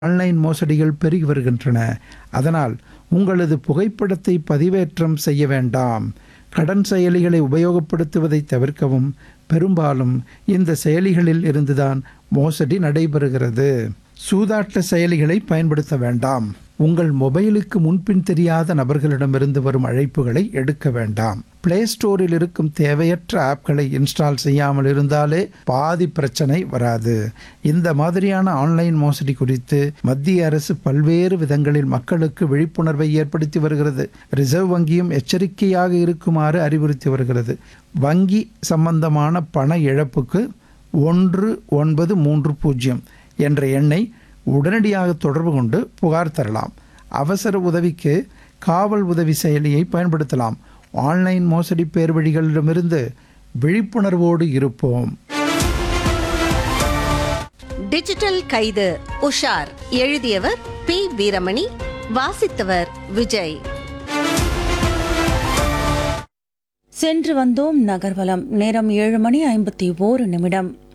online மோசடிகள் பெருகி வருகின்றன அதனால் உங்களது புகைப்படத்தை பதிவேற்றம் செய்ய வேண்டாம் கடன் செயலிகளை உபயோகப்படுத்துவதை தவிர்க்கவும் பெரும்பாலும் இந்த செயலிகளில் இருந்துதான் மோசடி நடைபெறுகிறது சூதாட்ட செயலிகளை பயன்படுத்த வேண்டாம் உங்கள் மொபைலுக்கு முன்பின் தெரியாத நபர்களிடமிருந்து வரும் அழைப்புகளை எடுக்க வேண்டாம் பிளே ஸ்டோரில் இருக்கும் தேவையற்ற ஆப்களை இன்ஸ்டால் செய்யாமல் இருந்தாலே பாதி பிரச்சனை வராது இந்த மாதிரியான ஆன்லைன் மோசடி குறித்து மத்திய அரசு பல்வேறு விதங்களில் மக்களுக்கு விழிப்புணர்வை ஏற்படுத்தி வருகிறது ரிசர்வ் வங்கியும் எச்சரிக்கையாக இருக்குமாறு அறிவுறுத்தி வருகிறது வங்கி சம்பந்தமான பண இழப்புக்கு ஒன்று ஒன்பது மூன்று பூஜ்ஜியம் என்ற எண்ணை உடனடியாக தொடர்பு கொண்டு புகார் தரலாம் அவசர உதவிக்கு காவல் உதவி செயலியை பயன்படுத்தலாம் ஆன்லைன் மோசடி பேர்வழிகளிடமிருந்து விழிப்புணர்வோடு இருப்போம் டிஜிட்டல் கைது உஷார் எழுதியவர் பி வீரமணி வாசித்தவர் விஜய் சென்று வந்தோம் நகர்வலம் நேரம் ஏழு மணி ஐம்பத்தி ஓரு நிமிடம்